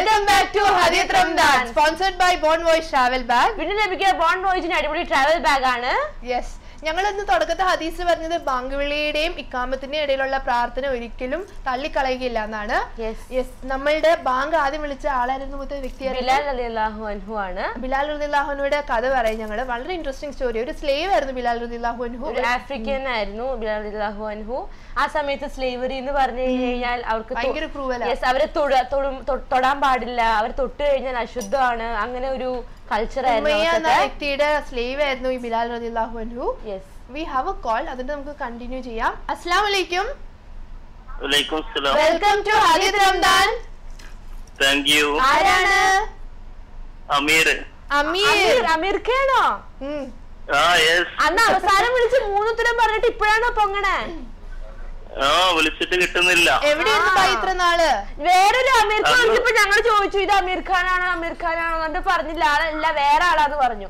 Welcome back to ഹരിത് Ramadan sponsored by ബോൺ വോയിസ് ട്രാവൽ ബാഗ് വീണ്ടും ലഭിക്കുക ബോൺ വോയിസിന് അടിപൊളി ട്രാവൽ ബാഗ് ആണ് യെസ് ഞങ്ങൾ ഇന്ന് തുടക്കത്തെ ഹദീസ് പറഞ്ഞത് ബാങ്കുവിളിയുടെയും ഇക്കാമത്തിന്റെയും ഇടയിലുള്ള പ്രാർത്ഥന ഒരിക്കലും തള്ളിക്കളയുകയില്ല എന്നാണ് Yes. യെസ് നമ്മളുടെ ബാങ്ക് ആദ്യം വിളിച്ച ആളായിരുന്നു മുത്ത വ്യക്തിയായിരുന്നു ബിലാൽ അലി അള്ളാഹു അൻഹു ആണ് ബിലാൽ റുദില്ലാഹുനുടെ കഥ പറയും ഞങ്ങള് വളരെ ഇൻട്രസ്റ്റിംഗ് സ്റ്റോറി ഒരു സ്ലേവ് ആയിരുന്നു ബിലാൽ റുദില്ലാഹുൻഹു ഒരു ആഫ്രിക്കൻ ആയിരുന്നു ബിലാൽ അലി അള്ളാഹു അൻഹു ആ സമയത്ത് സ്ലേവറി എന്ന് പറഞ്ഞു കഴിഞ്ഞാൽ അവർക്ക് തൊ- ഭയങ്കര cruel ആ. Yes, അവരെ തൊട- തൊടും- തൊ- തൊടാൻ പാടില്ല അവർ തൊട്ട് കഴിഞ്ഞാൽ അശുദ്ധമാണ് അങ്ങനെ ഒരു കൾച്ചർ ഉമ്മയ്യ എന്ന ആയിരുന്നു വ്യക്തിയുടെ സ്ലേവ് ആയിരുന്നു ഈ ബിലാൽ റുദില്ലാഹുൻഹു yes we have a call അതിന്റെ നമുക്ക് കണ്ടിന്യൂ ചെയ്യാം അസ്സാം വലൈക്കും വലൈക്കും സലാം വെൽക്കം ടു ഹരിത് റംദാൻ താങ്ക് യു ആരാണ് അമീർ അമീർ അമീർക്കാണോ ഉം. ആ യെസ് അന്ന് അവസാനം വിളിച്ച് മൂന്നുത്തരം പറഞ്ഞിട്ട് ഇപ്പോഴാണോ പൊങ്ങണേ ആ വിളിച്ചിട്ട് കിട്ടുന്നില്ല എവിടെയായിരുന്നു ആ. ബൈ ഇത്ര നാള് വേറൊരു അമീർ ഖാൻ അത് വിളിച്ചപ്പോ ഞങ്ങൾ ചോദിച്ചു ഇത് അമീർ ഖാനാണോ അമീർ ഖാനാണോ എന്നിട്ട് പറഞ്ഞില്ല ആളല്ല വേറെ ആളാന്ന് പറഞ്ഞു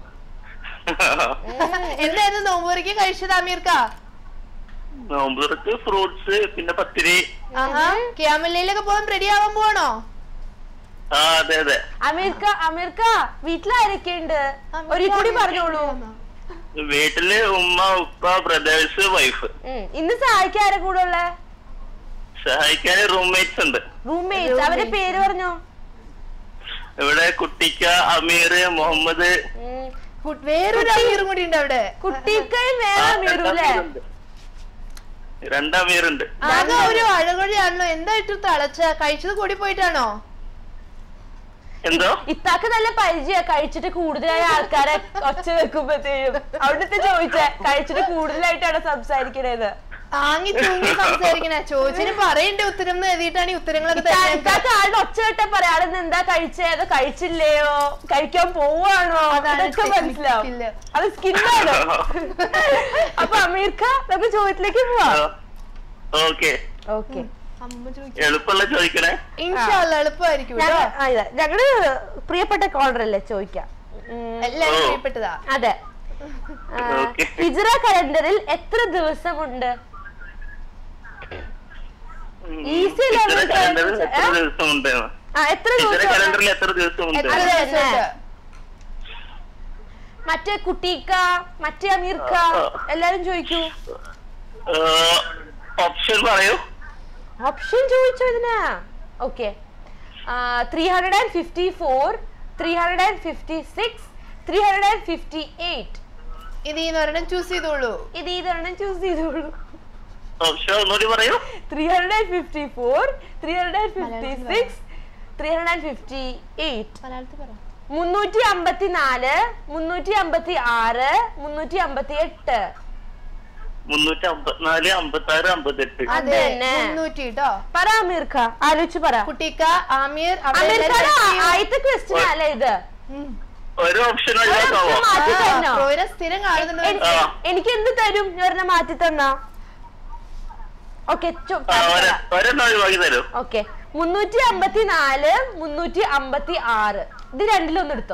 എന്തായിരുന്നു നോമ്പൂരിക്ക് കഴിച്ചത് അമീർക്ക നോമ്പുറക്ക് ഫ്രൂട്ട്സ് പിന്നെ പത്തിരി ആഹാ ക്യാമല്ലയിലൊക്കെ പോകാൻ റെഡി ആവാൻ പോവാണോ ആ അതെ അതെ അമീർ ഖാ അമീർ ഖാ വീട്ടിലാരൊക്കെ ഉണ്ട് ഒരു കൂടി പറഞ്ഞോളൂ വീട്ടില് ഉമ്മ ഉപ്പ ബ്രദേഴ്സ് വൈഫ് ഉം. ഇന്ന് സഹായിക്കാൻ ആരെ കൂടെ ഉള്ള സഹായിക്കാൻ റൂംമേറ്റ്സ് ഉണ്ട് റൂംമേറ്റ്സ് അവരുടെ പേര് പറഞ്ഞോ ഇവിടെ കുട്ടിക്ക അമീർ മുഹമ്മദ് ഉം. കു- വേറൊരു അമീറും കൂടി ഉണ്ട് അവിടെ കുട്ടിക്കയും വേറെ ആ, അമീറും രണ്ട് അല്ലേ അമീറുണ്ട്. രണ്ട് അമീറുണ്ട് ആകെ ഒരു അഴകൊഴിയാണല്ലോ എന്തായിട്ട് തളച്ച കഴിച്ചത് കൂടി പോയിട്ടാണോ എന്തോ ഇത്താക്ക് നല്ല പരിചയ കഴിച്ചിട്ട് കൂടുതലായ ആൾക്കാരെ ഒച്ച വെക്കുമ്പോഴത്തേക്കും അവിടുത്തെ ചോദിച്ചേ കഴിച്ചിട്ട് കൂടുതലായിട്ടാണ് സംസാരിക്കണത് ആങ്ങി തൂങ്ങി സംസാരിക്കണ ചോദിച്ചിന് പറയണ്ടേ ഉത്തരം എന്ന് എഴുതിയിട്ടാണ് ഈ ഉത്തരങ്ങളൊക്കെ തരുന്നത് ഇത്താക്ക് ആളുടെ ഒച്ച കേട്ട പറയാ ആളെന്ന് എന്താ കഴിച്ചേ അത് കഴിച്ചില്ലയോ കഴിക്കാൻ പോവാണോ അതാണ് അതൊക്കെ technique മനസ്സിലാവും skill. അത് സ്കിന്നാണ് അപ്പൊ അമീർ ഖാൻ നമുക്ക് ചോദ്യത്തിലേക്ക് പോവാം ഓക്കെ ഓക്കെ അമ്മ ചോദിക്കും എളുപ്പമുള്ള ചോദിക്കണേ ഇൻഷാല്ല എളുപ്പമായിരിക്കും കേട്ടോ ഞങ്ങള് പ്രിയപ്പെട്ട കോളർ അല്ലേ ചോദിക്കാം ഉം, എല്ലാരും ഓ. പ്രിയപ്പെട്ടതാ അതെ Okay. ഹിജ്റ കലണ്ടറിൽ എത്ര ദിവസമുണ്ട് Easy അല്ലേ ഇത്ര അവർക്ക് കലണ്ടറിൽ ചോദിച്ചേ? എത്ര ഏ? ദിവസം ഉണ്ട് ആ എത്ര ഇത്ര ദിവസം കലണ്ടറിൽ എത്ര ദിവസം ഉണ്ട് എത്ര അതെ, ദിവസമുണ്ട്? മറ്റേ കുട്ടിക്ക മറ്റേ അമീർക്ക ആ, ആ. എല്ലാരും ചോദിക്കൂ ഓപ്ഷൻ പറയൂ ഓപ്ഷൻ ചോദിച്ചോ ഇതിനാ okay three hundred and fifty four three hundred and fifty six three hundred and fifty eight ഇത് ഈ ഒരെണ്ണം ചൂസ് ചെയ്തോളൂ ഇത് ഇതൊരെണ്ണം ചൂസ് ചെയ്തോളൂ ഓപ്ഷൻ ഒന്നുകൂടി പറയൂ three hundred and fifty four three hundred and fifty six three hundred and fifty eight മലയാളത്തിൽ പറ മുന്നൂറ്റി അമ്പത്തി നാല് മുന്നൂറ്റി അമ്പത്തി ആറ് മുന്നൂറ്റി അമ്പത്തി എട്ട് മുന്നൂറ്റി അമ്പത്തിനാല് അമ്പത്തി ആറ് അമ്പത്തെട്ട് അതെ അതന്നെ. മുന്നൂറ്റി കേട്ടോ പറ അമീർ ഖാ ആലോചിച്ച് പറ കുട്ടിക്ക ആമീർ അവിടെ അമീർ എല്ലാരും ഖാൻ text ചെയ്യൂ. ആദ്യത്തെ ക്വസ്റ്റ്യൻ അല്ലേ ഇത് ഉം. ഒരു ഓപ്ഷൻ ഒഴിവാക്കാവോ option മാറ്റി ആ, തരണോ? പ്രോയിനെ സ്ഥിരം കാണുന്നുണ്ട് എൻ- ആ. എനിക്ക് എന്ത് തരും ഞാൻ ഒരെണ്ണം മാറ്റി തന്നാ ഓക്കെ ആ, ഒരെ- ഒരെണ്ണം ഒഴിവാക്കി തരൂ ഓക്കെ മുന്നൂറ്റി അമ്പത്തി നാല് മുന്നൂറ്റി അമ്പത്തി ആറ് ഇത് രണ്ടിലൊന്നും എടുത്തോ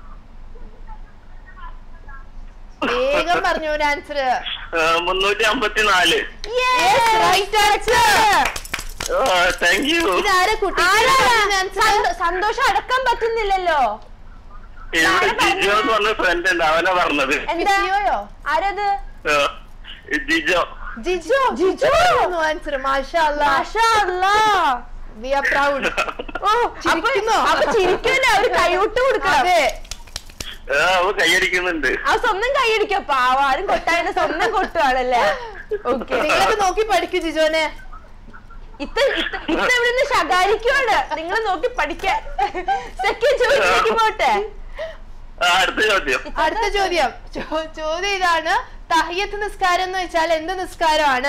വേഗം പറഞ്ഞു ഒരു ആൻസർ മുന്നൂറ്റി അമ്പത്തിനാല് right answer. താങ്ക് യു ഇതാരെ കുട്ടി ആൻസർ സന്തോഷം അടക്കാൻ പറ്റുന്നില്ലല്ലോ ഇവിടെ ജിജോ എന്ന് പറഞ്ഞ ഫ്രണ്ട് ഉണ്ട് അവനാ പറഞ്ഞത് എന്താ ജിയോയോ ആരത് ആ, ജിജോ ജിജോ ജിജോ ആൻസർ മാഷാ അല്ലാ മാഷാ അല്ലാ. വി ആർ പ്രൗഡ് ഓ അപ്പൊ ചിരിക്കുന്നോ? അപ്പൊ ചിരിക്കല്ലേ അവര് കൈവിട്ട് കൊടുക്കണം അതെ ആ, അവ കൈയടിക്കുന്നുണ്ട് ആ സ്വന്തം കൈയടിക്കോ പാവാരും കൊട്ടായുടെ സ്വന്തം കൊട്ടുവാണല്ലേ ഓക്കെ നിങ്ങളൊക്കെ നോക്കി പഠിക്കൂ ജിജോനെ ഇത്ത ഇത്ത ഇത്ത ഇവിടെ നിന്ന് ശകാരിക്കുവാണ് നിങ്ങൾ നോക്കി പഠിക്കാൻ സെക്കൻഡ് ചോദിച്ചിലേക്ക് പോട്ടെ ആ, അടുത്ത ചോദ്യം അടുത്ത ചോദ്യം ചോ- ചോദ്യം ഇതാണ് തഹിയത്ത് നിസ്കാരം എന്ന് വെച്ചാൽ എന്ത് നിസ്കാരമാണ്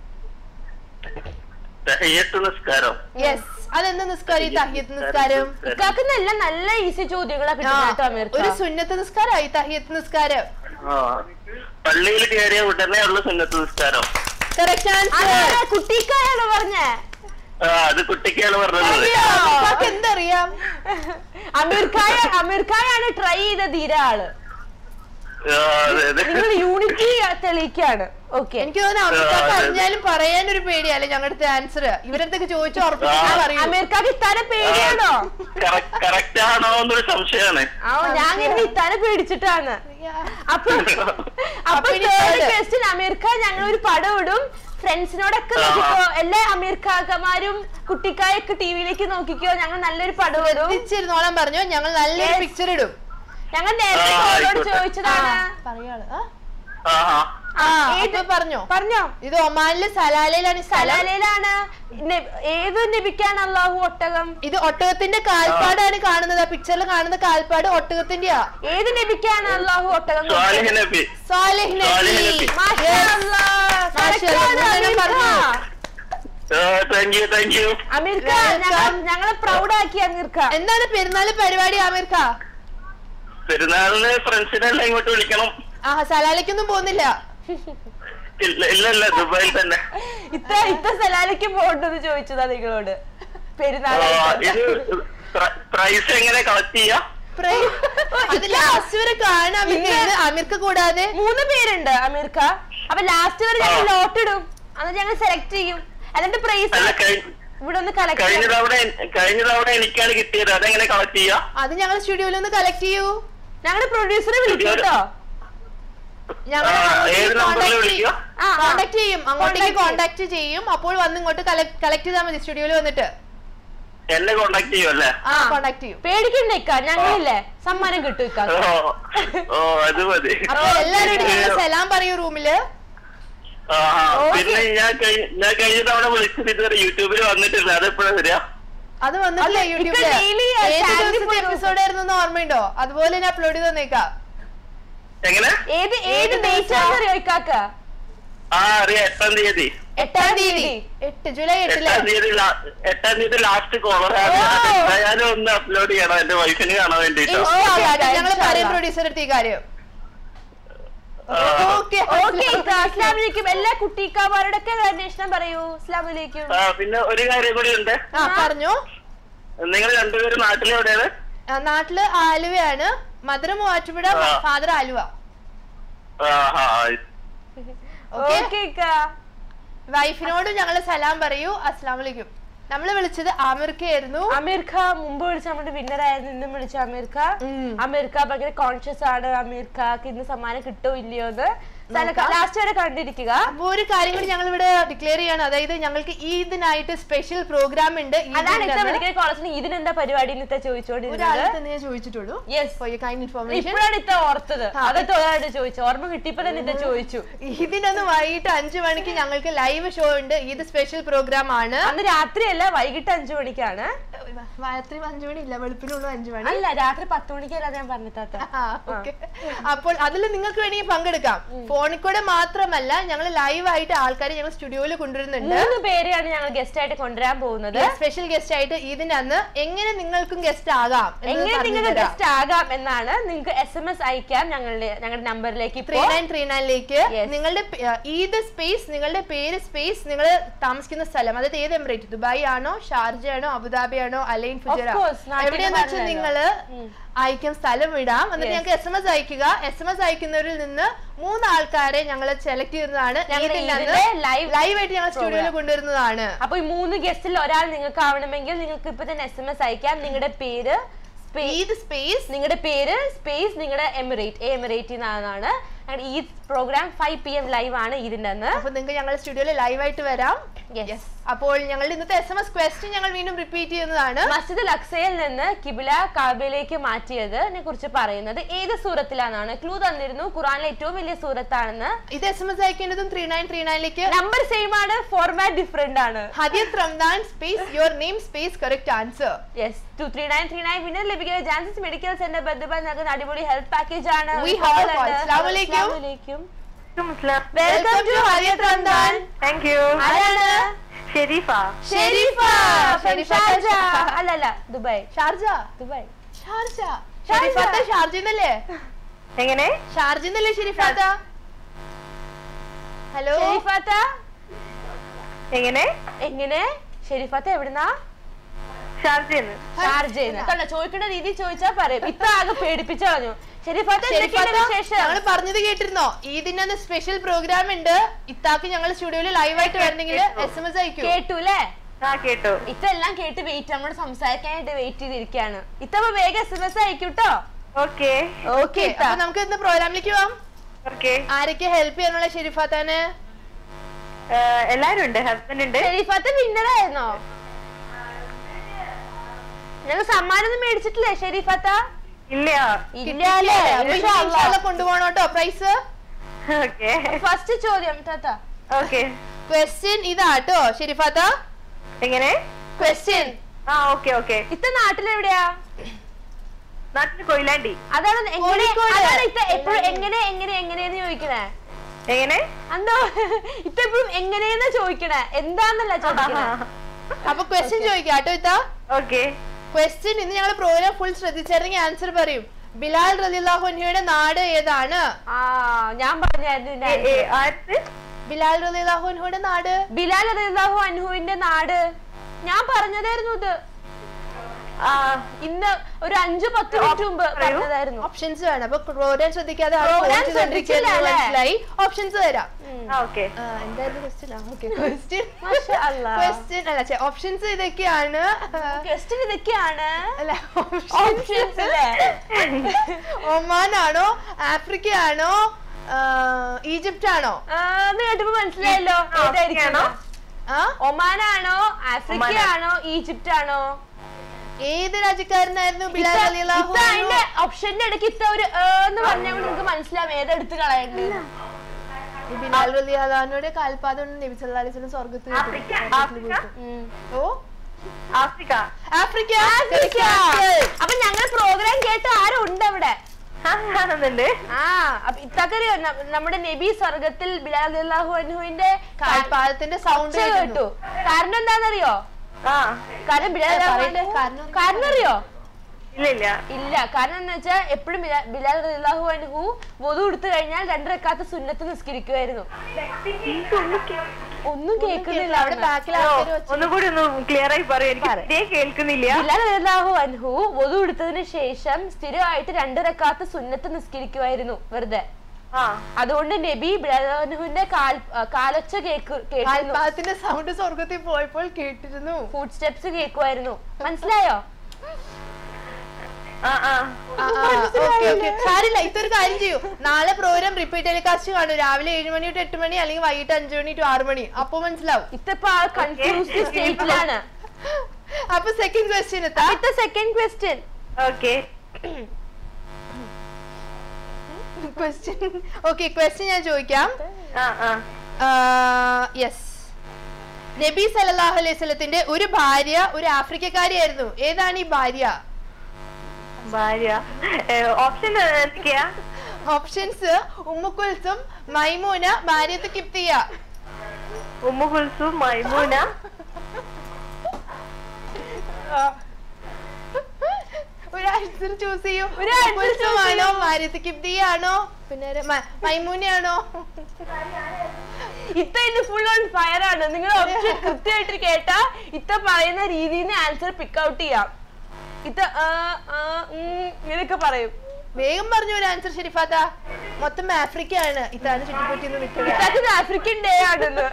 തഹയ്യത്ത് നിസ്കാരം യെസ് അതെന്ത് നിസ്കാരം ഈ തഹിയത്ത് നിസ്കാരം ഇക്കാക്ക് നല്ല നല്ല ഈസി ചോദ്യങ്ങളാ ആ, കിട്ടുന്നത് കേട്ടോ അമീർക്ക ഒരു സുന്നത്ത് നിസ്കാരമായി തഹിയത്ത് നിസ്കാരം ആ പള്ളിയിൽ കയറിയ ഉടനെ ഉള്ള സുന്നത്ത് നിസ്കാരം കറക്റ്റ് ആൻസർ അതാരാ കുട്ടിക്കായാണോ പറഞ്ഞേ ആ അത് കുട്ടിക്കാണ് പറഞ്ഞത് എന്തറിയാം അമീർഖായ അമീർഖായാണ് ട്രൈ ചെയ്ത ധീര ആള് ആ, അതെ അതെ നിങ്ങൾ യൂണിറ്റി തെളിയിക്കാണ് ഓക്കെ എനിക്ക് തോന്നുന്നു അമിത ആ, അതെ. പറഞ്ഞാലും പറയാൻ ഒരു പേടിയല്ലേ ഞങ്ങളുടെ ആൻസർ ഇവരടുത്തൊക്കെ ചോദിച്ചു ഉറപ്പിച്ചാൽ പറയൂ അമീർക്കാക്ക് ഇത്താനെ പേടിയാണോ കറക്റ്റ് ആണോ എന്നൊരു സംശയമാണ് ആ ഞാൻ കരുതി ഇത്താനെ പേടിച്ചിട്ടാണ് അപ്പൊ അപ്പൊ അപ്പൊ ഇനി തേർഡ് third. ക്വസ്റ്റ്യൻ അമീർക്ക ഞങ്ങൾ ഒരു പടം ഇടും ഫ്രണ്ട്സിനോടൊക്കെ നോക്കിക്കോ എല്ലാ അമീർക്കാക്കമാരും കുട്ടിക്കായൊക്കെ ടിവിയിലേക്ക് നോക്കിക്കോ ഞങ്ങൾ നല്ലൊരു പടം ഇടും തിരിച്ചിരുന്നോളാൻ പറഞ്ഞു ഞങ്ങൾ നല്ലൊരു Yes. പിക്ചർ ഇടും ഞങ്ങൾ നേരത്തെ ആ, കോളോട് ആയിക്കോട്ടെ. ചോദിച്ചതാണ് പറയാള് ആ? ആഹാ ആ ഏത്- അപ്പൊ പറഞ്ഞോ പറഞ്ഞോ ഇത് ഒമാനിലെ സലാലയിലാണ് ഈ സ്ഥലം സലാലയിലാണ് നെ- ഏത് നബിക്കാണ് അള്ളാഹു ഒട്ടകം ഇത് ഒട്ടകത്തിന്റെ കാൽപ്പാടാണ് കാണുന്നത് ആ പിക്ചറിൽ കാണുന്ന കാൽപ്പാട് ഒട്ടകത്തിന്റെയാ ഏത് നബിക്കാണ് അള്ളാഹു ഒട്ടകം സ്വാലിഹ് നബി സാലിഹ് സാലിഹ് നബി നബി. മാഷാ Yes. അല്ലാ. മാഷാ correct ആണ് അല്ലാ. ഞാൻ അമീർക്ക. പറഞ്ഞു. താങ്ക് യു താങ്ക് യു അമീർക്ക Welcome. ഞങ്ങൾ ഞങ്ങളെ പ്രൗഡ് ആക്കി അമീർക്ക എന്താണ് പെരുന്നാള് പരിപാടി ആമിർക്ക പെരുന്നാളിന് ഫ്രണ്ട്സിനെല്ലാം ഇങ്ങോട്ട് വിളിക്കണം ആ സലാലയ്ക്കൊന്നും പോകുന്നില്ല ഇല്ല ഇല്ല ഇല്ല ദുബായിൽ തന്നെ ഇത്ര ഇത്ര സലാലയ്ക്ക് പോകണ്ടെന്ന് ചോദിച്ചതാ നിങ്ങളോട് ആ, പെരുന്നാളായിട്ട് ഇത് പ്രൈസ് എങ്ങനെ കളക്ട് ചെയ്യാ പ്രൈ- അത് ലാസ്റ്റ് വരെ കാണാം ഇന്ന് ഇത് അമീർക്ക് കൂടാതെ മൂന്ന് പേരുണ്ട് അമീർക്ക അപ്പൊ ലാസ്റ്റ് വരെ ഞങ്ങൾ ആ. ലോട്ട് ഇടും എന്നിട്ട് ഞങ്ങൾ സെലക്ട് ചെയ്യും എന്നിട്ട് പ്രൈസ് അല്ല കഴി- ഇവിടെ ഒന്ന് കളക്ട് കഴിഞ്ഞ തവണ കഴിഞ്ഞ തവണ എനിക്കാണ് കിട്ടിയത് അതെങ്ങനെ കളക്ട് ചെയ്യാ അത് ഞങ്ങൾ സ്റ്റുഡിയോയിൽ ഒന്ന് കളക്ട് ചെയ്യൂ ഞങ്ങളുടെ പ്രൊഡ്യൂസറെ വിളിക്കും കേട്ടോ ഞങ്ങൾ ആ, ഏത് നമ്പറിൽ വിളിക്കുക ആ, ആ. കോണ്ടാക്ട് ചെയ്യും അങ്ങോട്ടേക്ക് Contact കോണ്ടാക്ട് ചെയ്യും അപ്പോൾ വന്ന് ഇങ്ങോട്ട് കളക്ട് ചെയ്താൽ മതി സ്റ്റുഡിയോയിൽ വന്നിട്ട് എന്നെ കോണ്ടാക്ട് ചെയ്യും അല്ലേ ആ കോണ്ടാക്ട് ചെയ്യും പേടിക്കണ്ടേക്ക ഞങ്ങളില്ലേ സമ്മാനം കിട്ടും ഇക്ക ഓ ഓ അത് മതി അപ്പൊ എല്ലാവരോടും ഞങ്ങൾ സലാം പറയൂ റൂമില് ആ, ആ. Okay. പിന്നെ ഞാൻ കഴി- ഞാൻ കഴിഞ്ഞ തവണ വിളിച്ചത് ഇതുവരെ യൂട്യൂബിൽ വന്നിട്ടില്ല അതെപ്പോഴാ വരിക അത് വന്നിട്ടില്ല ഇക്ക യൂട്യൂബില് daily ആ ഏത് channel ദിവസത്തെ പോയി എപ്പിസോഡ് ആയിരുന്നു ഓർമ്മയുണ്ടോ അതുപോലെ തന്നെ അപ്ലോഡ് ചെയ്ത് തന്നേക്കാം എങ്ങനെ ഏത് ഏത് ഏത് ഡേറ്റ് ദിവസാ? അറിയോ ഇക്കാക്ക ആ അറിയാം എട്ടാം തീയതി എട്ടാം തീയതി എട്ട് ജൂലൈ എട്ടില് എട്ടാം തീയതി ലാ- എട്ടാം തീയതി ലാസ്റ്റ് കോളർ ഓ. എന്തായാലും ഒന്ന് അപ്ലോഡ് ചെയ്യണം എന്റെ വൈഫിന് കാണാൻ വേണ്ടിട്ടോ ഞങ്ങൾ ഇൻഷാ പറയും അല്ലാ. പ്രൊഡ്യൂസർ എടുത്ത ഈ കാര്യം ആ. ഓക്കെ ഓക്കെ അസ്ലാം വലൈക്കും എല്ലാ കുട്ടിക്കാമാരോടൊക്കെ അന്വേഷണം പറയൂ അസ്ലാം വലൈക്കും ആ പിന്നെ ഒരു കാര്യം കൂടി ഉണ്ട് ആ പറഞ്ഞോ നിങ്ങൾ രണ്ടുപേരും നാട്ടിലെവിടെയാണ് ആ, നാട്ടില് ആലുവയാണ് മധുര മൂവാറ്റുപുഴ ആ. ഫാദർ ആലുവ ആ ആ ഓക്കെ ഓക്കെ ഇക്ക വൈഫിനോട് ഞങ്ങൾ സലാം പറയൂ അസ്ലാം വലൈക്കും നമ്മൾ വിളിച്ചത് ആമിർക്കായിരുന്നു അമീർഖ മുമ്പ് വിളിച്ച നമ്മുടെ വിന്നർ ആയിരുന്നു ഇന്നും വിളിച്ച അമീർഖ ഉം. അമീർഖ ഭയങ്കര കോൺഷ്യസ് ആണ് അമീർഖക്ക് ഇന്ന് സമ്മാനം കിട്ടോ ഇല്ലയോ എന്ന് നോക്കാം. ലാസ്റ്റ് വരെ കണ്ടിരിക്കുക അപ്പൊ ഒരു കാര്യം കൂടി ഞങ്ങൾ ഇവിടെ ഡിക്ലെയർ ചെയ്യാണ് അതായത് ഞങ്ങൾക്ക് ഈദിനായിട്ട് സ്പെഷ്യൽ പ്രോഗ്രാം ഉണ്ട് അതാണ് ഇത്ര ഈദിന് മെഡിക്കൽ കോളേജിന് ഇതിനെന്താ പരിപാടി ഇന്നത്തെ ചോദിച്ചോണ്ടിരുന്നത് ഒരാളെ തന്നെ ഞാൻ ചോദിച്ചിട്ടുള്ളൂ yes for you kind information ഇപ്പോഴാണ് ഇത്ത ഓർത്തത് ആ. അതൊക്കെ ഒരാളുടെ ചോദിച്ചു ഓർമ്മ കിട്ടിയപ്പോ തന്നെ ഇത്ത ചോദിച്ചു ഇതിനൊന്ന് വൈകിട്ട് അഞ്ചു മണിക്ക് ഞങ്ങൾക്ക് ലൈവ് ഷോ ഉണ്ട് ഇത് സ്പെഷ്യൽ പ്രോഗ്രാം ആണ് അന്ന് രാത്രിയല്ല വൈകിട്ട് അഞ്ചു മണിക്കാണ് രാത്രി അഞ്ചു മണി ഇല്ല വെളുപ്പിനുള്ളൂ അഞ്ചു മണി അല്ല രാത്രി പത്ത് മണിക്കല്ല ഞാൻ പറഞ്ഞിട്ടാത്ത ആ, okay. അപ്പോൾ അതിൽ നിങ്ങൾക്ക് വേണമെങ്കിൽ പങ്കെടുക്കാം ഫോണിൽ കൂടെ മാത്രമല്ല ഞങ്ങൾ ലൈവ് ആയിട്ട് ആൾക്കാരെ ഞങ്ങൾ സ്റ്റുഡിയോയിൽ കൊണ്ടുവരുന്നുണ്ട് മൂന്ന് പേരെയാണ് ഞങ്ങൾ ഗസ്റ്റ് ആയിട്ട് കൊണ്ടുവരാൻ പോകുന്നത് സ്പെഷ്യൽ ഗസ്റ്റ് ആയിട്ട് ഇതിന്റെ അന്ന് എങ്ങനെ നിങ്ങൾക്കും ഗസ്റ്റ് ആകാം എന്ന് എങ്ങനെ പറഞ്ഞു നിങ്ങൾക്ക് തരാം. ഗസ്റ്റ് ആകാം എന്നാണ് നിങ്ങൾക്ക് എസ് എം എസ് അയക്കാം ഞങ്ങളുടെ ഞങ്ങളുടെ നമ്പറിലേക്ക് ത്രീ നയൻ ത്രീ നയനിലേക്ക് Yes. നിങ്ങളുടെ പേ- ആ, ഈദ് സ്പേസ് നിങ്ങളുടെ പേര് സ്പേസ് നിങ്ങൾ താമസിക്കുന്ന സ്ഥലം അതായത് ഏത് എമിറേറ്റ് ദുബായ് ആണോ ഷാർജ ആണോ അബുദാബി ആണോ അലൈൻ ഫുജറ course, നാട്ടിൽ എവിടെയെന്ന് വെച്ചാൽ പറഞ്ഞല്ലോ. നിങ്ങള് അയക്കും സ്ഥലം വിടാം എന്നിട്ട് Yes. ഞങ്ങൾക്ക് എസ് എം എസ് അയക്കുക എസ് എം എസ് അയക്കുന്നവരിൽ നിന്ന് മൂന്ന് ആൾക്കാരെ ഞങ്ങൾ സെലക്ട് ചെയ്യുന്നതാണ് ഞങ്ങളുടെ ഈദിന്റെ അന്ന് ഈദിന്റെ live ലൈവ് ആയിട്ട് ഞങ്ങൾ സ്റ്റുഡിയോയിൽ program. കൊണ്ടുവരുന്നതാണ് അപ്പൊ ഈ മൂന്ന് ഗസ്റ്റിൽ ഒരാൾ നിങ്ങൾക്ക് ആവണമെങ്കിൽ നിങ്ങൾക്ക് ഇപ്പൊ തന്നെ എസ് എം എസ് അയക്കാം നിങ്ങളുടെ പേര് space- ഈദ് സ്പേസ് നിങ്ങളുടെ പേര് സ്പേസ് നിങ്ങളുടെ എമിറേറ്റ് എ എമിറേറ്റ് എന്നാണ് ഞങ്ങളുടെ ഈ program five P M live ആണ് ഇതിന്റെ അന്ന് അപ്പൊ നിങ്ങൾക്ക് ഞങ്ങളുടെ സ്റ്റുഡിയോയിൽ ലൈവ് ആയിട്ട് വരാം Yes. അപ്പോൾ ഞങ്ങളുടെ ഇന്നത്തെ എസ് എം എസ് ക്വസ്റ്റ്യൻ ഞങ്ങൾ വീണ്ടും റിപ്പീറ്റ് ചെയ്യുന്നതാണ് മസ്ജിദ് അക്സയിൽ നിന്ന് കിബില കാബയിലേക്ക് മാറ്റിയതിനെ കുറിച്ച് പറയുന്നത് ഏത് സൂറത്തിലാണെന്നാണ് ക്ലൂ തന്നിരുന്നു ഖുറാനിലെ ഏറ്റവും വലിയ സൂറത്താണെന്ന് ഇത് എസ് എം എസ് അയക്കേണ്ടതും ത്രീ നയൻ ത്രീ നയനിലേക്ക് നമ്പർ സെയിം ആണ് ഫോർമാറ്റ് ഡിഫറെന്റ് ആണ് ഹദിയത് Ramadan space your name space correct answer yes to three nine three nine winner ലഭിക്കുന്ന ജാൻസസ് മെഡിക്കൽ സെന്റർ ബന്ധുബാൻ നൽകുന്ന അടിപൊളി ഹെൽത്ത് പാക്കേജ് ആണ് We have a call. Assalamu alaikum. Welcome to ഹരിയത് റംദാൻ താങ്ക് യു ആരാണ് ഷെരീഫ ഷെരീഫ from ഷെരീഫ ഷാർജ അല്ലല്ല ദുബായ് ഷാർജ ദുബായ് ഷാർജ ഷെരീഫാത്ത ഷാർജിന്നല്ലേ എങ്ങനെ ഷാർജിന്നല്ലേ ഷെരീഫാത്ത ഹലോ ഷെരീഫാത്ത എങ്ങനെ എങ്ങനെ ഷെരീഫാത്ത എവിടുന്നാ ഷാർജന്ന് ഷാർജയിൽ കണ്ടോ ചോദിക്കേണ്ട രീതി ചോദിച്ചാ പറയും ഇത്ര ആകെ പേടിപ്പിച്ചു കളഞ്ഞു ഷെരീഫാത്ത എന്തൊക്കെയാണ് വിശേഷം ഞങ്ങൾ പറഞ്ഞത് കേട്ടിരുന്നോ ഈദിന്റെ സ്പെഷ്യൽ പ്രോഗ്രാം ഉണ്ട് ഇത്താക്ക് ഞങ്ങൾ സ്റ്റുഡിയോയിൽ ലൈവായിട്ട് വരണമെങ്കിൽ എസ് എം എസ് അയക്കും കേട്ടു അല്ലേ ആ കേട്ടു ഇതെല്ലാം കേട്ട് വെയിറ്റ് നമ്മോട് സംസാരിക്കാനായിട്ട് വെയിറ്റ് ചെയ്തിരിക്കുകയാണ് ഇത്തപ്പോ വേഗം എസ് എം എസ് അയക്കൂട്ടോ ഓക്കെ ഓക്കെ അപ്പൊ നമുക്ക് ഇന്ന് പ്രോഗ്രാമിലേക്ക് പോവാം ഓക്കെ ആരൊക്കെ ഹെൽപ്പ് ചെയ്യാനുള്ള ഷെരീഫാത്താന് എല്ലാരും ഉണ്ട് ഹസ്ബൻഡ് ഉണ്ട് ഷെരീഫാത്ത വിന്നറായിരുന്നോ ഞങ്ങൾ സമ്മാനം ഒന്നും മേടിച്ചിട്ടില്ലേ ഷെരീഫാത്ത ഇല്ല ഇല്ലാലേ കൊണ്ടുപോകണം കേട്ടോ പ്രൈസ് ഓക്കെ ഫസ്റ്റ് ചോദ്യം താത്ത ഓക്കെ ക്വസ്റ്റ്യൻ ഇതാട്ടോ ഷെരീഫാത്ത എങ്ങനെ ക്വസ്റ്റ്യൻ ആ ഓക്കെ ഓക്കെ ഇത്ത നാട്ടിലെവിടെയാ നാട്ടിൽ കൊയിലാണ്ടി അതാണ് എങ്ങനെ കോഴിക്കോട്. അതാണ് ഇത്ത എപ്പോഴും എങ്ങനെ എങ്ങനെ എങ്ങനെയെന്ന് ചോദിക്കണേ എങ്ങനെ എന്തോ ഇത്ത എപ്പോഴും എങ്ങനെയെന്ന് ചോദിക്കണേ എന്താന്നല്ല ചോദിക്കണേ അപ്പൊ ക്വസ്റ്റ്യൻ ചോദിക്കാം കേട്ടോ ഇത്താ ഓക്കെ ക്വസ്റ്റ്യൻ ഇന്ന് ഞങ്ങൾ പ്രോഗ്രാം ഫുൾ ശ്രദ്ധിച്ചിരുന്നെങ്കിൽ ആൻസർ പറയും ബിലാൽ റലിള്ളാഹുൻഹയുടെ നാട് ഏതാണ് ആ ഞാൻ പറഞ്ഞായിരുന്നു ഇതിന്റെ answer. ആർക്ക് ബിലാൽ റലിള്ളാഹുൻഹയുടെ നാട് ബിലാൽ റളിയല്ലാഹു അൻഹുവിന്റെ നാട് ഞാൻ പറഞ്ഞതായിരുന്നു ഇത് ആ ഇന്ന് ഒരു അഞ്ചു പത്ത് മിനിറ്റ് മുമ്പ് പറയൂ. പറഞ്ഞതായിരുന്നു ഓപ്ഷൻസ് വേണം അപ്പൊ പ്രോഗ്രാം ശ്രദ്ധിക്കാതെ ആൾ Program phone ചെയ്തുകൊണ്ടിരിക്കുകയാണ് ശ്രദ്ധിച്ചില്ല അല്ലേ? മനസ്സിലായി ഓപ്ഷൻസ് തരാം ആ ഓക്കെ ആ, എന്തായിരുന്നു ക്വസ്റ്റ്യൻ ഓക്കെ ക്വസ്റ്റ്യൻ മാഷാ അല്ലാ. ക്വസ്റ്റ്യൻ അല്ല ഓപ്ഷൻസ് ഇതൊക്കെയാണ് ക്വസ്റ്റ്യൻ ഇതൊക്കെയാണ് അല്ല ഓപ്ഷൻസ് അല്ലേ ഒമാൻ ആണോ ആഫ്രിക്ക ആണോ ഈജിപ്റ്റ് ആണോ ആ, എന്ന് കേട്ടപ്പോ മനസ്സിലായല്ലോ ആ, ഏതായിരിക്കും ആണോ? ആ ഒമാനാണോ ആഫ്രിക്ക ഒമാനാ. ആണോ ഈജിപ്റ്റ് ആണോ ഏത് രാജ്യക്കാരനായിരുന്നു ബിലാൽ ഇത്ത- റളിയല്ലാഹു ഇത്ത അൻഹു? അതിന്റെ ഓപ്ഷന്റെ ഇടയ്ക്ക് ഇത്ത ഒരു ഏ എന്ന് പറഞ്ഞാൽ നിങ്ങൾക്ക് മനസ്സിലാവും ഏതെടുത്ത് കളയേണ്ടത് ഈ ബിലാൽ റളിയല്ലാഹുവിന്റെ കാൽപാദം കൊണ്ട് നബി സല്ലല്ലാഹു അലൈഹി വസല്ലം സ്വർഗ്ഗത്തിൽ വിട്ടു. ആഫ്രിക്ക സ്വർഗ്ഗത്തിൽ ആഫ്രിക്ക വിട്ടു. ഓ ആഫ്രിക്ക ആഫ്രിക്ക ആഫ്രിക്ക. അപ്പൊ ഞങ്ങൾ പ്രോഗ്രാം കേട്ട് ആരും ഉണ്ട് അവിടെ ആ കാണുന്നുണ്ട് ആ അപ്പൊ ഇത്തക്കറിയോ ന- നമ്മുടെ നബി സ്വർഗത്തിൽ ബിലാൽ അള്ളാഹു അനുഹുവിന്റെ കാൽപാദത്തിന്റെ സൗണ്ട് കേട്ടു കാരണം എന്താണെന്നറിയോ ആ കാരണം ബിലാൽ അല്ല, അള്ളാഹു പറയട്ടെ, കാരണം- കാരണം അറിയോ ഇല്ല ഇല്ല ഇല്ല കാരണം എന്ന് വെച്ചാൽ എപ്പോഴും ബിലാൽ അള്ളാഹു അനുഹു വധു എടുത്തു കഴിഞ്ഞാൽ രണ്ടരക്കാത്ത സുന്നത്ത് നിസ്കരിക്കുമായിരുന്നു ഒന്നും കേൾക്കുന്നില്ല അവിടെ അവിടെ ബാക്കിൽ ഓ, ആൾക്കാർ വെച്ച് ഒന്നുകൂടി ഒന്ന് ക്ലിയർ ആയി പറയൂ എനിക്ക് പറ. ഇതേ കേൾക്കുന്നില്ല ബിലാൽ അള്ളാഹു അൻഹു വധു എടുത്തതിന് ശേഷം സ്ഥിരമായിട്ട് രണ്ടരക്കാത്ത സുന്നത്ത് നിസ്കരിക്കുമായിരുന്നു വെറുതെ ആ അതുകൊണ്ട് നബി ബിലാൽ അൻഹുവിന്റെ കാൽ കാലൊച്ച കേക്ക് കേട്ടിരുന്നു കാൽപാദത്തിന്റെ സൗണ്ട് സ്വർഗത്തിൽ പോയപ്പോൾ കേട്ടിരുന്നു ഫുഡ് സ്റ്റെപ്സ് കേൾക്കുമായിരുന്നു മനസ്സിലായോ ആ ആ ആ, ആ, okay, okay. സാരില്ല ഇതൊരു കാര്യം ചെയ്യൂ നാളെ പ്രോഗ്രാം റിപ്പീറ്റ് ടെലികാസ്റ്റ് കാണും രാവിലെ ഏഴ് മണി തൊട്ട് എട്ട് മണി അല്ലെങ്കിൽ വൈകിട്ട് അഞ്ചു മണി ടു ആറ് മണി അപ്പൊ മനസ്സിലാവും ഇത്തപ്പോ ആ കൺഫ്യൂസ്ഡ് സ്റ്റേറ്റിലാണ് അപ്പൊ സെക്കൻഡ് ക്വസ്റ്റ്യൻ എത്താ ഇത്ത second question okay question okay question ഞാൻ ചോദിക്കാം ആ ആ യെസ് നബി സല്ലല്ലാഹു അലൈഹി വസല്ലത്തിന്റെ ഒരു ഭാര്യ ഒരു ആഫ്രിക്കക്കാരിയായിരുന്നു ഏതാണ് ഈ ഭാര്യ ഭാര്യ ഓപ്ഷൻ എന്തൊക്കെയാ ഓപ്ഷൻസ് ഉമ്മുക്കുൽസും മൈമൂന ഭാര്യത്ത് കിപ്തിയ ഉമ്മു കുൽസു മൈമൂന ഒരു ആൻസർ ചൂസ് ചെയ്യൂ ഒരു answer choose ഉമ്മുക്കുൽസും ആണോ ചെയ്യൂ. ഭാര്യത്ത് കിപ്തിയ ആണോ പിന്നെ ഒരു മ- മൈമൂനയാണോ ഇത്ത ഇന്ന് ഫുൾ ഓൺ ഫയർ ആണ് നിങ്ങൾ ഓപ്ഷൻ കൃത്യമായിട്ട് കേട്ടാ ഇത്ത പറയുന്ന രീതിയിൽ നിന്ന് ആൻസർ പിക്ക് ഔട്ട് ചെയ്യാം ഇത്ത ആ, ആ, ഉം, ഇങ്ങനെയൊക്കെ പറയും വേഗം പറഞ്ഞു ഒരു ആൻസർ ഷെരീഫാത്ത മൊത്തം ആഫ്രിക്ക ആണ് ഇതാണ് ചുറ്റിപ്പറ്റി നിൽക്കുന്നത് ഇത്താക്ക് ആഫ്രിക്കൻ ഡേ ആണെന്ന്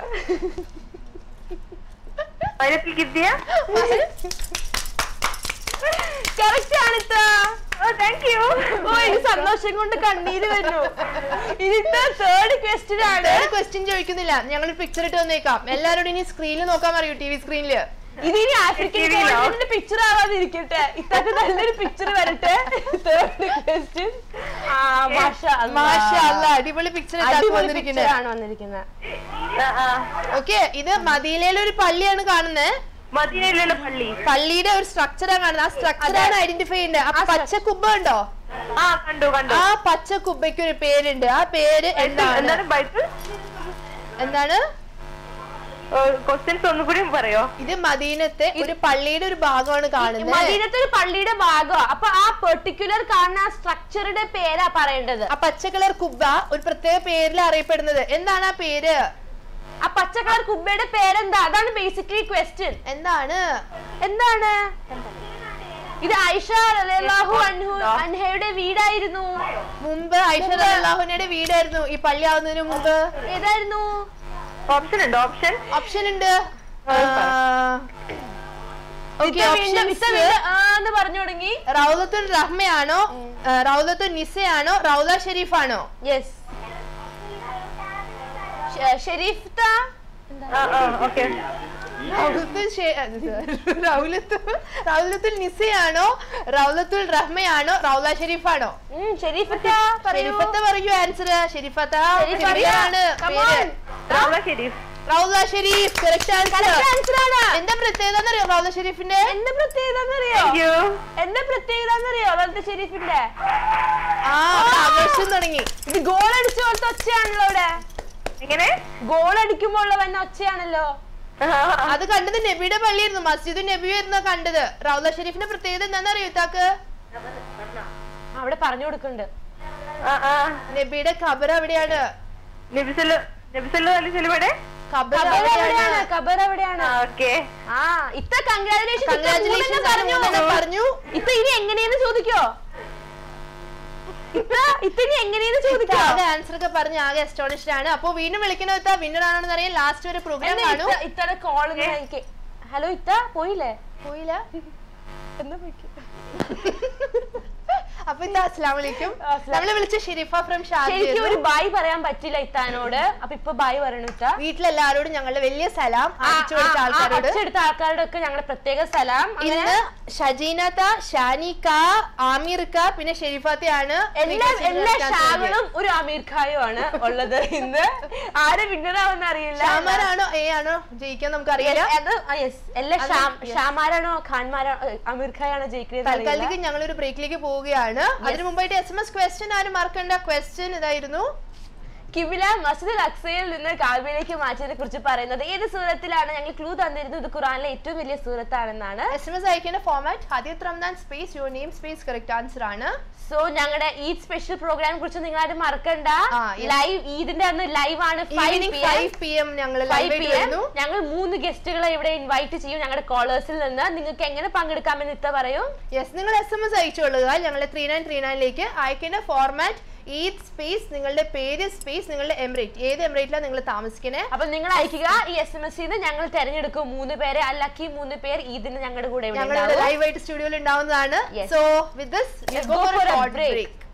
വയനത്തിൽ കിട്ടിയ കറക്റ്റ് ആണ് ഇത്ത ഓ താങ്ക് യു ഓ എനിക്ക് സന്തോഷം കൊണ്ട് കണ്ണീര് വരുന്നു ഇതിന്റെ തേർഡ് ക്വസ്റ്റ്യൻ ആണ് ക്വസ്റ്റ്യൻ ചോദിക്കുന്നില്ല ഞങ്ങൾ പിക്ചർ ഇട്ട് വന്നേക്കാം എല്ലാവരോടും ഇനി സ്ക്രീനിൽ നോക്കാൻ പറയൂ ടി വി സ്ക്രീനില് ഇതിനി ആഫ്രിക്കൻ TV യിലോ? കോണ്ടിനെന്റ് പിക്ചർ ആവാതിരിക്കട്ടെ ഇത്താക്ക് നല്ലൊരു പിക്ചർ വരട്ടെ തേർഡ് ക്വസ്റ്റ്യൻ ആ മാഷാ മാഷാ അല്ലാ, അടിപൊളി പിക്ചർ ഇട്ടാക്കി അടിപൊളി വന്നിരിക്കുന്നത് പിക്ചർ ആണ് വന്നിരിക്കുന്നത് ആ ആ ഓക്കെ ഇത് മദീനയിലെ ഒരു പള്ളിയാണ് കാണുന്നത് മദീനയിലുള്ള പള്ളി പള്ളിയുടെ ഒരു സ്ട്രക്ചറാണ് കാണുന്നത് ആ സ്ട്രക്ചറാണ് ഐഡന്റിഫൈ ചെയ്യുന്നത് ആ പച്ച കുബ്ബ ഉണ്ടോ ആ കണ്ടു കണ്ടു ആ പച്ച കുബ്ബയ്ക്ക് ഒരു പേരുണ്ട് ആ പേര് എന്താണ് എന്താണ് ബൈബിൾ എന്താണ് ക്വസ്റ്റ്യൻസ് ഒന്നുകൂടി പറയോ ഇത് മദീനത്തെ ഒരു പള്ളിയുടെ ഒരു ഭാഗമാണ് കാണുന്നത് മദീനത്തെ ഒരു പള്ളിയുടെ ഭാഗമാ അപ്പൊ ആ പെർട്ടിക്കുലർ കാണുന്ന ആ സ്ട്രക്ചറുടെ പേരാ പറയേണ്ടത് ആ പച്ച കളർ കുബ്ബ ഒരു പ്രത്യേക പേരിൽ അറിയപ്പെടുന്നത് എന്താണ് ആ പേര് ആ പച്ച കളർ കുബ്ബയുടെ പേരെന്താ അതാണ് ബേസിക്കലി ക്വസ്റ്റ്യൻ എന്താണ് എന്താണ് ഇത് ഐഷ റളിയല്ലാഹു അൻഹു അൻഹയുടെ വീടായിരുന്നു മുമ്പ് ഐഷ അള്ളാഹുനയുടെ വീടായിരുന്നു ഈ പള്ളി ആവുന്നതിന് മുമ്പ് ഏതായിരുന്നു ഓപ്ഷൻ ഉണ്ട് ഓപ്ഷൻ ഓപ്ഷൻ ഉണ്ട് ഇത്ത വീണ്ടും ഇത്ത വീണ്ടും ആ എന്ന് പറഞ്ഞു തുടങ്ങി റൗലത്തുൽ റഹ്മയാണോ റൗലത്തുൽ നിസയാണോ റൗല ഷെരീഫാണോ യെസ് ഷെരീഫ്ത ആ ആ ഓക്കെ റൗലത്തുൽ ഷെ- റൗലത്തുൽ റൗലത്തുൽ നിസയാണോ റൗലത്തുൽ റഹ്മയാണോ റൗല ഷെരീഫാണോ ഉം, ഷെരീഫത്ത പറയൂ ഷെരീഫത്ത പറയൂ ആൻസർ ഷെരീഫത്ത ഷെരീഫത്ത, ശരിയാണ് come പേര്. on. Raula Sharif Raula Sharif correct answer Correct answer ആണ്. എന്താ പ്രത്യേകത എന്നറിയോ റൗല ഷെരീഫിന്റെ എന്താ പ്രത്യേകത എന്നറിയോ താങ്ക് യു എന്താ പ്രത്യേകത എന്നറിയോ വെറുതെ ഷെരീഫിന്റെ ആ അവിടെ ആവേശം തുടങ്ങി ഇത് ഗോൾ അടിച്ച പോലത്തെ ഒച്ചയാണല്ലോ ഇവിടെ എങ്ങനെ ഗോൾ അടിക്കുമ്പോൾ ഉള്ള വന്ന ഒച്ചയാണല്ലോ അത് കണ്ടത് നബിയുടെ പള്ളിയായിരുന്നു മസ്ജിദ് നബിയായിരുന്നു കണ്ടത് റൗല ഷെരീഫിന്റെ പ്രത്യേകത എന്താണെന്ന് അറിയോ ഇത്താക്ക് അവിടെ പറഞ്ഞു കൊടുക്കുന്നുണ്ട് ആ ആ നബിയുടെ ഖബർ എവിടെയാണ് നബിസല് നബിസല് അലി ചെലുവിടെ ഖബർ ഖബർ എവിടെയാണ് എവിടെയാണ് ഖബർ എവിടെയാണ് ആ ഓക്കെ ആ ഇത്ത കൺഗ്രാജുലേഷൻ കൺഗ്രാറ്റുലേഷൻ പറഞ്ഞു പറഞ്ഞു ഇത്ത ഇനി എങ്ങനെയെന്ന് ചോദിക്കോ ഇത്ത ഇത്ത ഇനി എങ്ങനെയെന്ന് ചോദിക്കോ ആകെ ആൻസർ ഒക്കെ പറഞ്ഞ് ആകെ അസ്റ്റോണിഷ്ഡ് ആണ് അപ്പൊ വീണ്ടും വിളിക്കണോ ഇത്ത വിന്നർ ആണെന്ന് അറിയാം ലാസ്റ്റ് വരെ പ്രോഗ്രാം എന്നെ കാണൂ ഇത്ത- ഇത്തയുടെ കോൾ എനിക്ക് ഹലോ ഇത്ത പോയില്ലേ പോയില്ല എന്നാ പോയിക്ക്? അപ്പൊ ഇത്ത അസ്ലാം വലൈക്കും അസ്സലാം. നമ്മളെ വിളിച്ച ഷെരീഫ ഫ്രം ശരിക്കും ഒരു ഷാജി ബായ് പറയാൻ പറ്റില്ല ഇത്താനോട് അപ്പൊ ഇപ്പൊ ബായ് പറയണു ഇത്ത വീട്ടിലെല്ലാരോടും ഞങ്ങളുടെ വലിയ സലാം ആ, അടിച്ചു കൊടുത്ത ആ, ആ, ആൾക്കാരോട് അടിച്ചെടുത്ത ആൾക്കാരോടൊക്കെ ഞങ്ങളുടെ പ്രത്യേക സ്ഥലം ഇന്ന് ഷജീനത്ത ഷാനിക്ക ആമിർക്ക പിന്നെ ഷെരീഫാത്തയാണ് എല്ലാ എല്ലാ ഷാകളും ഒരു അമീർ ഖായും ആണ് ഉള്ളത് ഇന്ന് ആരെ വിന്നറാവെന്ന് അറിയില്ല ഷാമാരാണോ എ ആണോ ജയിക്കാൻ നമുക്ക് അറിയില്ല അത് യെസ് എല്ലാ അത് ഷാം- yes. ഷാമാരാണോ ഖാൻമാരാണോ ഏ, അമീർ ഖായാണോ ജയിക്കുന്നത് അറിയില്ല. തൽക്കാലത്തേക്ക് ഞങ്ങൾ ഒരു ബ്രേക്കിലേക്ക് പോവുകയാണ് അതിനു മുമ്പായിട്ട് എസ് എം എസ് ക്വസ്റ്റ്യൻ ആരും മറക്കണ്ട ക്വസ്റ്റ്യൻ ഇതായിരുന്നു കിബില മസ്ജിദ് അക്സയിൽ നിന്ന് കാബിലേക്ക് മാറ്റിയതിനെ കുറിച്ച് പറയുന്നത് ഏത് സൂറത്തിലാണ് ഞങ്ങൾ ക്ലൂ തന്നിരുന്നു ഇത് ഖുറാനിലെ ഏറ്റവും വലിയ സൂറത്താണെന്നാണ് എസ് എം എസ് അയക്കേണ്ട ഫോമാറ്റ് ഹദിയത് Ramadan space your name space correct answer ആണ് സോ ഞങ്ങളുടെ ഈദ് സ്പെഷ്യൽ പ്രോഗ്രാം കുറിച്ച് നിങ്ങൾ ആരും മറക്കണ്ട ആ, yes. ലൈവ് ഈദിന്റെ അന്ന് ലൈവ് ആണ് ഈവനിങ് ഫൈവ് പി എം ഞങ്ങൾ ലൈവ് ആയിട്ട് വരുന്നു ഞങ്ങൾ മൂന്ന് ഗസ്റ്റുകളെ ഇവിടെ ഇൻവൈറ്റ് ചെയ്യും ഞങ്ങളുടെ കോളേഴ്സിൽ നിന്ന് നിങ്ങൾക്ക് എങ്ങനെ പങ്കെടുക്കാമെന്ന് ഇത്ത പറയൂ യെസ് നിങ്ങൾ എസ് എം എസ് അയച്ചുകൊള്ളുക ഞങ്ങളുടെ ത്രീ നയൻ ത്രീ നയനിലേക്ക് അയക്കേണ്ട ഫോർമാറ്റ് ഈദ് സ്പേസ് നിങ്ങളുടെ പേര് സ്പേസ് നിങ്ങളുടെ എമിറേറ്റ് ഏത് എമിറേറ്റിലാണ് നിങ്ങൾ താമസിക്കണേ അപ്പൊ നിങ്ങൾ അയക്കുക ഈ എസ് എം എസ് ഞങ്ങൾ തെരഞ്ഞെടുക്കും മൂന്ന് പേരെ അല്ലക്കി മൂന്ന് പേർ ഇതിന് ഞങ്ങളുടെ കൂടെ ഇവിടെ ഞങ്ങൾ ഉണ്ടാവും. ലൈവ് ആയിട്ട് സ്റ്റുഡിയോയിൽ ഉണ്ടാവുന്നതാണ് Yes. So with this Let's go for a break. Break